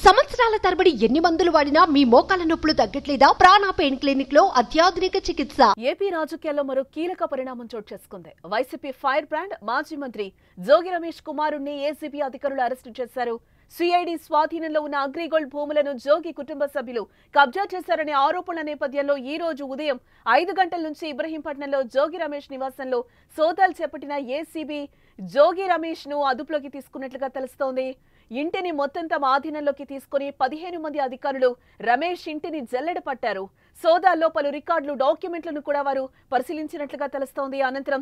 సంవత్సరాల తరబడి ఎన్ని మందులు వాడినా మీ మోకాల నొప్పులు తగ్గట్లేదా ప్రాణ పెయిన్ క్లినిక్ లో అత్యాధునిక చికిత్స ఏపీ రాజకీయాల్లో మరో కీలక పరిణామం చోటు చేసుకుంది వైసీపీ ఫైర్ బ్రాండ్ మాజీ మంత్రి జోగి రమేష్ కుమారుణ్ణి ఏసీబీ అధికారులు అరెస్టు చేశారు సిఐడి స్వాధీనంలో ఉన్న అగ్రిగోల్డ్ భూములను జోగి కుటుంబ సభ్యులు కబ్జా చేశారనే ఆరోపణల నేపథ్యంలో ఈ రోజు ఉదయం ఐదు గంటల నుంచి ఇబ్రహీంపట్నంలో జోగి రమేష్ నివాసంలో సోదాలు చేపట్టిన ఏసీబీ జోగి రమేష్ ను అదుపులోకి తీసుకున్నట్లుగా తెలుస్తోంది ఇంటిని మొత్తం తమ ఆధీనంలోకి తీసుకుని పదిహేను మంది అధికారులు రమేష్ ఇంటిని జల్లెడ పట్టారు సోదాల్లో పలు రికార్డులు డాక్యుమెంట్లను కూడా వారు పరిశీలించినట్లుగా తెలుస్తోంది అనంతరం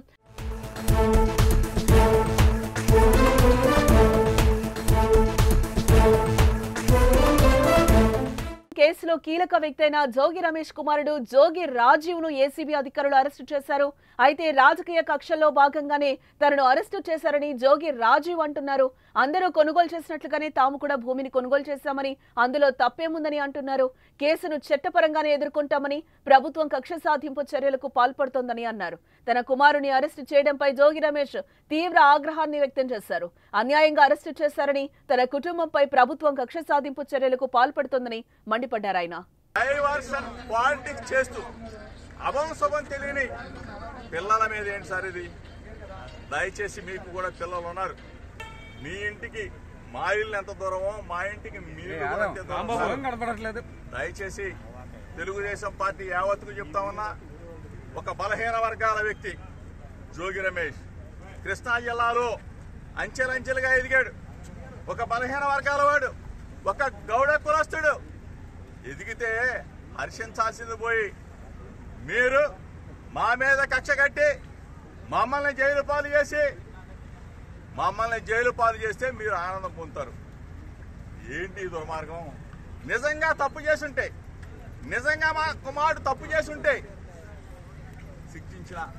కేసులో కీలక వ్యక్తి అయిన జోగి రమేష్ కుమారుడు జోగి రాజీవ్ ను ఏసీబీ అధికారులు అరెస్టు చేశారు అయితే రాజకీయ కక్షల్లో భాగంగానే తనను అరెస్టు చేశారని జోగి రాజీవ్ అంటున్నారు అందరూ కొనుగోలు చేసినట్లుగానే తాము కూడా భూమిని కొనుగోలు చేశామని అందులో తప్పేముందని అంటున్నారు కేసును చట్టపరంగానే ఎదుర్కొంటామని ప్రభుత్వం కక్ష సాధింపు చర్యలకు పాల్పడుతోందని అన్నారు తన కుమారుని అరెస్టు చేయడంపై జోగి రమేష్ తీవ్ర ఆగ్రహాన్ని వ్యక్తం చేశారు అన్యాయంగా అరెస్టు చేశారని తన కుటుంబంపై ప్రభుత్వం కక్ష సాధింపు చర్యలకు పాల్పడుతోందని మండిపడ్డారు ఆయన డైవర్షన్ పాలిటిక్స్ చేస్తూ అభం శుభం తెలియని పిల్లల మీద ఏంటి సార్ ఇది దయచేసి మీకు కూడా పిల్లలు ఉన్నారు మీ ఇంటికి మా ఇల్లు ఎంత దూరమో మా ఇంటికి మీరు కూడా అంతే దూరం సార్. కనపడట్లేదు దయచేసి తెలుగుదేశం పార్టీ యావత్తుకు చెప్తా ఉన్నా ఒక బలహీన వర్గాల వ్యక్తి జోగి రమేష్ కృష్ణా జిల్లాలో అంచెలంచెలుగా ఎదిగాడు ఒక బలహీన వర్గాల వాడు ఒక గౌడ కులస్తుడు ఎదిగితే హర్షించాల్సింది పోయి మీరు మా మీద కక్ష కట్టి మమ్మల్ని జైలు పాలు చేసి మమ్మల్ని జైలు పాలు చేస్తే మీరు ఆనందం పొందుతారు ఏంటి ఈ దుర్మార్గం నిజంగా తప్పు చేసుంటే నిజంగా మా కుమారుడు తప్పు చేసుంటే శిక్షించిన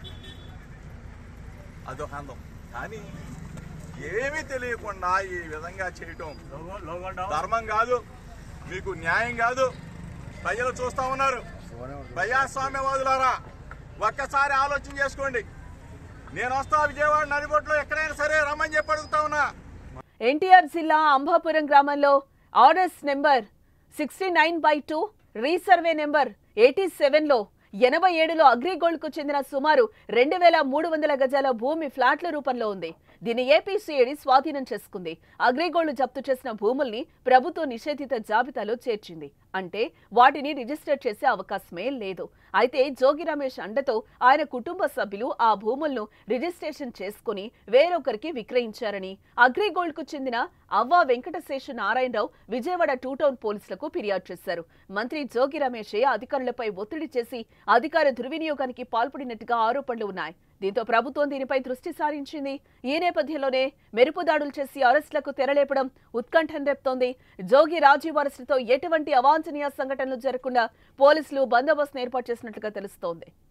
అదొక అందం కానీ ఏమీ తెలియకుండా ఈ విధంగా చేయటం ధర్మం కాదు మీకు న్యాయం కాదు ప్రజలు చూస్తా ఉన్నారు ప్రజాస్వామ్యవాదులారా ఒక్కసారి ఆలోచన చేసుకోండి నేను వస్తా విజయవాడ నడిబొట్లో ఎక్కడైనా సరే రమ్మని చెప్పి అడుగుతా ఉన్నా ఎన్టీఆర్ జిల్లా అంబాపురం గ్రామంలో RS number sixty nine by two resurvey number eighty సెవెన్లో ఎనభై ఏడులో అగ్రిగోల్డ్కు చెందిన సుమారు రెండు వేల మూడు వందల గజాల భూమి ఫ్లాట్ల రూపంలో ఉంది దీన్ని ఏపీసీఏడి స్వాధీనం చేసుకుంది అగ్రిగోల్డ్ జప్తు చేసిన భూముల్ని ప్రభుత్వం నిషేధిత జాబితాలో చేర్చింది అంటే వాటిని రిజిస్టర్ చేసే అవకాశమే లేదు అయితే జోగి రమేష్ అండతో ఆయన కుటుంబ సభ్యులు ఆ భూములను రిజిస్ట్రేషన్ చేసుకుని వేరొకరికి విక్రయించారని అగ్రిగోల్డ్ కు చెందిన అవ్వా వెంకటశేషు నారాయణరావు విజయవాడ టూ టౌన్ పోలీసులకు ఫిర్యాదు చేశారు మంత్రి జోగి రమేషే అధికారులపై ఒత్తిడి చేసి అధికార దుర్వినియోగానికి పాల్పడినట్టుగా ఆరోపణలు ఉన్నాయి దీంతో ప్రభుత్వం దీనిపై దృష్టి సారించింది ఈ నేపథ్యంలోనే మెరుపు దాడులు చేసి అరెస్టులకు తెరలేపడం ఉత్కంఠం రేపుతోంది జోగి రాజీవ్ అరెస్టుతో ఎటువంటి అవాంఛనీయ సంఘటనలు జరగకుండా పోలీసులు బందోబస్తు ఏర్పాటు చేసినట్లుగా తెలుస్తోంది